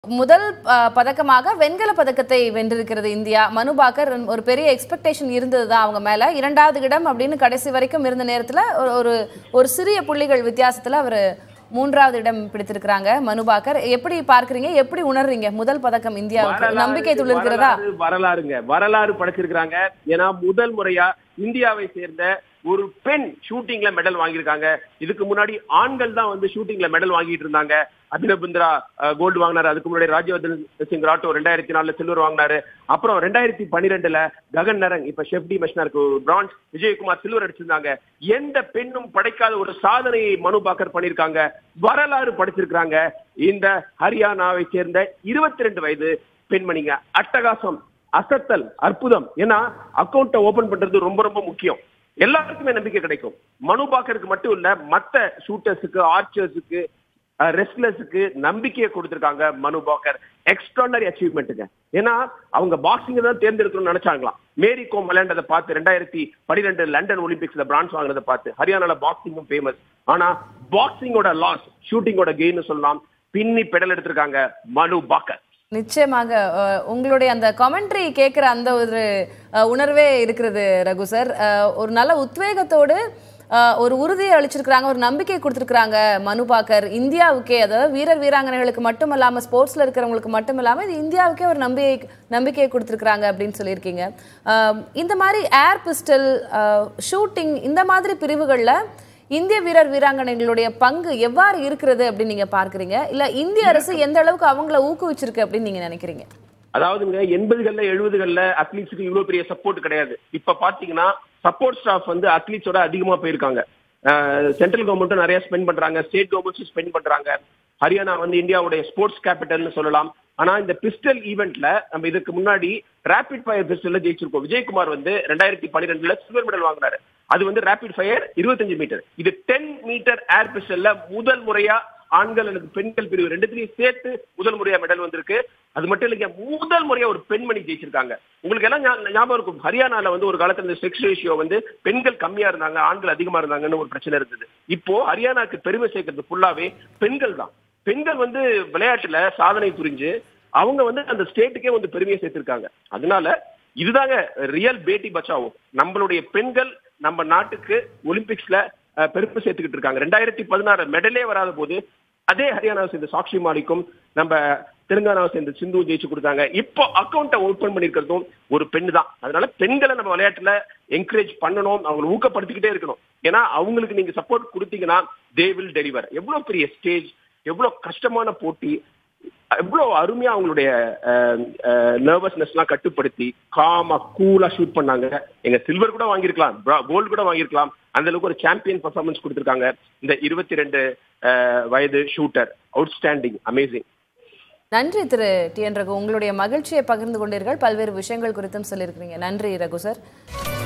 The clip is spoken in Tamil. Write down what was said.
முதல் அஹ், பதக்கமாக வெண்கல பதக்கத்தை வென்றிருக்கிறது இந்தியா மனு பாக்கர் ஒரு பெரிய எக்ஸ்பெக்டேஷன் இருந்தது தான் அவங்க மேல இரண்டாவது இடம் அப்படின்னு கடைசி வரைக்கும் இருந்த நேரத்துல ஒரு- ஒரு ஒரு சிறிய புள்ளிகள் வித்தியாசத்துல அவர் மூன்றாவது இடம் பிடித்திருக்கிறாங்க மனு பாக்கர் எப்படி பார்க்கறீங்க எப்படி உணர்றீங்க முதல் பதக்கம் இந்தியாவுக்கு வரலாறு- நம்பிக்கை துளிர்கிறதா வரலாறு- வரலாறுங்க வரலாறு படைச்சிருக்காங்க ஏன்னா முதல் முறையா இந்தியாவை சேர்ந்த ஒரு பெண் ஷூட்டிங்ல மெடல் வாங்கியிருக்காங்க இதுக்கு முன்னாடி ஆண்கள் தான் வந்து ஷூட்டிங்ல மெடல் வாங்கிட்டு இருந்தாங்க அபினவ் பிந்த்ரா கோல்டு வாங்கினாரு அதுக்கு முன்னாடி ராஜ்யவர்தன் சிங் ராட்டோ ரெண்டாயிரத்தி நாலுல சில்வர் வாங்கினாரு அப்புறம் ரெண்டாயிரத்தி பன்னிரெண்டுல ககன் நரங் இப்ப ஷெஃப்டி மெஷ்னாருக்கு பிரான்ஸ் விஜயகுமார் சில்வர் அடிச்சிருந்தாங்க எந்த பெண்ணும் படைக்காத ஒரு சாதனையை மனு பாக்கர் பண்ணிருக்காங்க வரலாறு படைச்சிருக்காங்க இந்த ஹரியானாவை சேர்ந்த இருபத்தி ரெண்டு வயது பெண்மணிங்க அட்டகாசம் அசத்தல் அற்புதம் ஏன்னா அக்கௌண்ட்டை ஓபன் பண்றது ரொம்ப ரொம்ப முக்கியம் எல்லாருக்குமே நம்பிக்கை கிடைக்கும் மனு பாக்கருக்கு மட்டும் இல்ல மத்த ஷூட்டர்ஸுக்கு ஆர்ச்சர்ஸுக்கு ரெஸ்லர்ஸுக்கு நம்பிக்கையை கொடுத்திருக்காங்க மனு பாக்கர் எக்ஸ்ட்ரானரி அச்சீவ்மெண்ட்டுங்க ஏன்னா அவங்க பாக்ஸிங் தான் தேர்ந்தெடுக்கணும்னு நினைச்சாங்களாம் மேரி கோம் விளையாண்டதை பார்த்து ரெண்டாயிரத்தி பன்னிரெண்டு லண்டன் ஒலிம்பிக்ஸ்ல பிரான்ஸ் வாங்கினதை பார்த்து ஹரியானால பாக்ஸிங்கும் ஃபேமஸ் ஆனா பாக்ஸிங்கோட லாஸ் ஷூட்டிங்கோட கெயின் சொல்லலாம் பின்னி பெடல் எடுத்திருக்காங்க மனு பாக்கர் நிச்சயமாக அஹ், உங்களுடைய அந்த கமெண்ட்ரி கேட்குற அந்த ஒரு அஹ், உணர்வே இருக்கிறது ரகு சார் அஹ், ஒரு நல்ல உத்வேகத்தோடு அஹ், ஒரு உறுதியை அளிச்சிருக்கிறாங்க ஒரு நம்பிக்கை கொடுத்துருக்குறாங்க மனு பாக்கர் இந்தியாவுக்கே அதாவது வீரர் வீராங்கனைகளுக்கு மட்டும் இல்லாமல் ஸ்போர்ட்ஸில் இருக்கிறவங்களுக்கு மட்டும் இல்லாமல் இது இந்தியாவுக்கே ஒரு நம்பிக்கை நம்பிக்கையை கொடுத்துருக்குறாங்க அப்படின்னு சொல்லியிருக்கீங்க அஹ், இந்த மாதிரி ஏர் பிஸ்டல் ஷூட்டிங் இந்த மாதிரி பிரிவுகளில் இந்திய வீரர் வீராங்கனைகளுடைய பங்கு எவ்வாறு இருக்கிறது அப்படின்னு நீங்க பார்க்கறீங்க இல்ல இந்திய அரசு எந்த அளவுக்கு அவங்கள ஊக்குவிச்சிருக்கு அப்படின்னு நீங்க நினைக்கிறீங்க அதாவதுங்க எண்பதுகள்ல எழுபதுகள்ல அத்லீட்ஸுக்கு இவ்வளவு பெரிய சப்போர்ட் கிடையாது இப்ப பாத்தீங்கன்னா சப்போர்ட் ஸ்டாஃப் வந்து அத்லீட்ஸோட அதிகமா போயிருக்காங்க சென்ட்ரல் கவர்மெண்ட்டும் நிறைய ஸ்பெண்ட் பண்றாங்க ஸ்டேட் கவர்மெண்ட்ஸும் ஸ்பெண்ட் பண்றாங்க ஹரியானா வந்து இந்தியாவுடைய ஸ்போர்ட்ஸ் கேபிட்டல்னு சொல்லலாம் ஆனா இந்த பிஸ்டல் ஈவெண்ட்ல நம்ம இதுக்கு முன்னாடி ரேபிட் ஃபயர் பிஸ்டல்ல ஜெயிச்சிருக்கோம் விஜயகுமார் வந்து ரெண்டாயிரத்தி பன்னிரெண்டுல சில்வர் மெடல் வாங்கினாரு அது வந்து ரேபிட் ஃபயர் இருபத்தஞ்சு மீட்டர் இது டென் மீட்டர் ஏர் பிஸ்டல்ல முதல் முறையா ஆண்கள் அல்லது பெண்கள் பிரிவு ரெண்டுத்திலையும் சேர்த்து முதல் முறையா மெடல் வந்திருக்கு அது மட்டும் இல்லைங்க முதல் முறையா ஒரு பெண்மணி ஜெயிச்சிருக்காங்க உங்களுக்கு எல்லாம் ஞா- ஞாபகம் இருக்கும் ஹரியானால வந்து ஒரு காலத்துல இந்த செக்ஸ் ரேஷியோ வந்து பெண்கள் கம்மியா இருந்தாங்க ஆண்கள் அதிகமா இருந்தாங்கன்னு ஒரு பிரச்சனை இருந்தது இப்போ ஹரியானாக்கு பெருமை சேர்க்கறது ஃபுல்லாவே பெண்கள் தான் பெண்கள் வந்து விளையாட்டுல சாதனை புரிஞ்சு அவங்க வந்து அந்த ஸ்டேட்டுக்கே வந்து பெருமையை சேர்த்திருக்காங்க அதனால இதுதாங்க ரியல் பேட்டி பச்சாவோ நம்மளுடைய பெண்கள் நம்ம நாட்டுக்கு ஒலிம்பிக்ஸ்ல அஹ், பெருமை சேர்த்துக்கிட்டு இருக்காங்க ரெண்டாயிரத்தி பதினாறு மெடலே வராத போது அதே ஹரியானாவை சேர்ந்த சாக்ஷி மாலிக்கும் நம்ம தெலுங்கானாவை சேர்ந்த சிந்து ஜெயிச்சு கொடுத்தாங்க இப்போ அக்கௌண்ட்டை ஓபன் பண்ணிருக்கிறதும் ஒரு பெண் தான் அதனால பெண்களை நம்ம விளையாட்டுல என்கரேஜ் பண்ணணும் அவங்களை ஊக்கப்படுத்திக்கிட்டே இருக்கணும் ஏன்னா அவங்களுக்கு நீங்க சப்போர்ட் கொடுத்தீங்கன்னா தே வில் டெலிவர் எவ்வளவு பெரிய ஸ்டேஜ் எவ்வளவு கஷ்டமான போட்டி எவ்வளவு அருமையா அவங்களுடைய நர்வஸ்னஸ் எல்லாம் கட்டுப்படுத்தி காமா கூலா ஷூட் பண்ணாங்க எங்க சில்வர் கூட வாங்கியிருக்கலாம் கோல்டு கூட வாங்கியிருக்கலாம் அந்த அளவுக்கு ஒரு சாம்பியன் பர்ஃபார்மன்ஸ் கொடுத்திருக்காங்க இந்த இருபத்தி ரெண்டு வயது ஷூட்டர் அவுட்ஸ்டாண்டிங் அமேசிங் நன்றி திரு டி என் ரகு உங்களுடைய மகிழ்ச்சியை பகிர்ந்து கொண்டீர்கள் பல்வேறு விஷயங்கள் குறித்தும் சொல்லியிருக்கிறீங்க நன்றி ரகு சார்